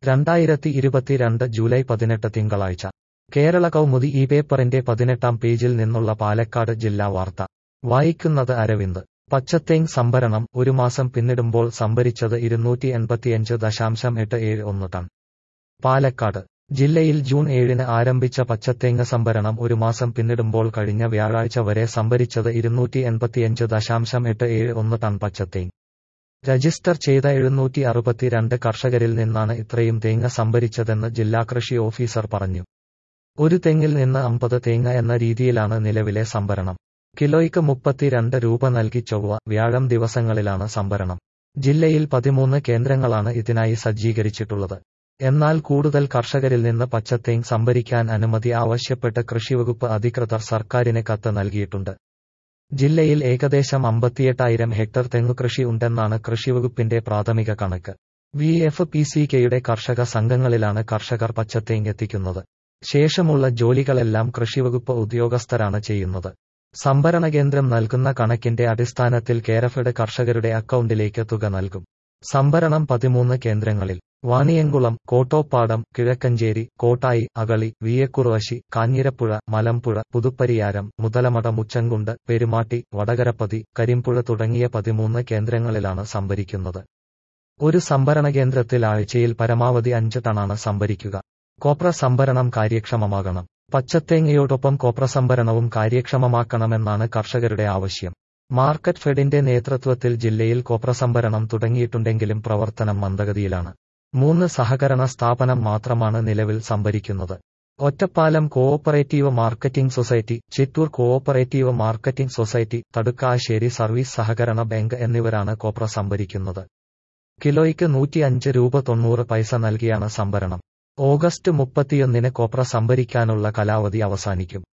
രണ്ടായിരത്തി ഇരുപത്തിരണ്ട് ജൂലൈ പതിനെട്ട് തിങ്കളാഴ്ച കേരള കൗമുദി ഈ പേപ്പറിന്റെ പതിനെട്ടാം പേജിൽ നിന്നുള്ള പാലക്കാട് ജില്ലാ വാർത്ത വായിക്കുന്നത് അരവിന്ദ് പച്ചത്തേങ് സംഭരണം ഒരു മാസം പിന്നിടുമ്പോൾ സംഭരിച്ചത് ഇരുന്നൂറ്റി എൺപത്തിയഞ്ച് ദശാംശം എട്ട് ഏഴ് ഒന്ന് ടൺ പാലക്കാട് ജില്ലയിൽ ജൂൺ ഏഴിന് ആരംഭിച്ച പച്ചത്തേങ്ങ സംഭരണം ഒരു മാസം പിന്നിടുമ്പോൾ കഴിഞ്ഞ വ്യാഴാഴ്ച വരെ സംഭരിച്ചത് ഇരുന്നൂറ്റി എൺപത്തിയഞ്ച് ദശാംശം എട്ട് ഏഴ് ഒന്ന് ടൺ പച്ചത്തേങ് രജിസ്റ്റർ ചെയ്ത എഴുന്നൂറ്റി അറുപത്തിരണ്ട് കർഷകരിൽ നിന്നാണ് ഇത്രയും തേങ്ങ സംഭരിച്ചതെന്ന് ജില്ലാ കൃഷി ഓഫീസർ പറഞ്ഞു ഒരു തെങ്ങിൽ നിന്ന് അമ്പത് തേങ്ങ എന്ന രീതിയിലാണ് നിലവിലെ സംഭരണം കിലോയ്ക്ക് മുപ്പത്തിരണ്ട് രൂപ നൽകി ചൊവ്വ വ്യാഴം ദിവസങ്ങളിലാണ് സംഭരണം ജില്ലയിൽ പതിമൂന്ന് കേന്ദ്രങ്ങളാണ് ഇതിനായി സജ്ജീകരിച്ചിട്ടുള്ളത് എന്നാൽ കൂടുതൽ കർഷകരിൽ നിന്ന് പച്ചത്തേങ് സംഭരിക്കാൻ അനുമതി ആവശ്യപ്പെട്ട് കൃഷിവകുപ്പ് അധികൃതർ സർക്കാരിന് കത്ത് നൽകിയിട്ടുണ്ട് ജില്ലയിൽ ഏകദേശം അമ്പത്തിയെട്ടായിരം ഹെക്ടർ തെങ്ങുകൃഷി ഉണ്ടെന്നാണ് കൃഷിവകുപ്പിന്റെ പ്രാഥമിക കണക്ക് വി എഫ് പി സി കെയുടെ കർഷക സംഘങ്ങളിലാണ് കർഷകർ പച്ചത്തേങ് എത്തിക്കുന്നത് ശേഷമുള്ള ജോലികളെല്ലാം കൃഷിവകുപ്പ് ഉദ്യോഗസ്ഥരാണ് ചെയ്യുന്നത് സംഭരണ കേന്ദ്രം നൽകുന്ന കണക്കിന്റെ അടിസ്ഥാനത്തിൽ കേരഫെഡ് കർഷകരുടെ അക്കൗണ്ടിലേക്ക് തുക നൽകും സംഭരണം പതിമൂന്ന് കേന്ദ്രങ്ങളിൽ വാണിയംകുളം കോട്ടോപ്പാടം കിഴക്കഞ്ചേരി കോട്ടായി അകളി വിയക്കുറുവശി കാഞ്ഞിരപ്പുഴ മലമ്പുഴ പുതുപ്പരിയാരം മുതലമട മുച്ചങ്കുണ്ട് പെരുമാട്ടി വടകരപ്പതി കരിമ്പുഴ തുടങ്ങിയ പതിമൂന്ന് കേന്ദ്രങ്ങളിലാണ് സംഭരിക്കുന്നത് ഒരു സംഭരണ കേന്ദ്രത്തിൽ ആഴ്ചയിൽ പരമാവധി അഞ്ച് ടണാണ് സംഭരിക്കുക കോപ്ര സംഭരണം കാര്യക്ഷമമാകണം പച്ചത്തേങ്ങയോടൊപ്പം കോപ്ര സംഭരണവും കാര്യക്ഷമമാക്കണമെന്നാണ് കർഷകരുടെ ആവശ്യം മാർക്കറ്റ് ഫെഡിന്റെ നേതൃത്വത്തിൽ ജില്ലയിൽ കോപ്ര സംഭരണം തുടങ്ങിയിട്ടുണ്ടെങ്കിലും പ്രവർത്തനം മന്ദഗതിയിലാണ് മൂന്ന് സഹകരണ സ്ഥാപനം മാത്രമാണ് നിലവിൽ സംഭരിക്കുന്നത് Ottapalam cooperative marketing society Chittur cooperative marketing society Thadukkassery service സഹകരണ ബാങ്ക് എന്നിവരാണ് കോപ്ര സംഭരിക്കുന്നത് കിലോയ്ക്ക് നൂറ്റിയഞ്ച് രൂപ തൊണ്ണൂറ് പൈസ നൽകിയാണ് സംഭരണം ഓഗസ്റ്റ് മുപ്പത്തിയൊന്നിന് കോപ്ര സംഭരിക്കാനുള്ള കാലാവധി അവസാനിക്കും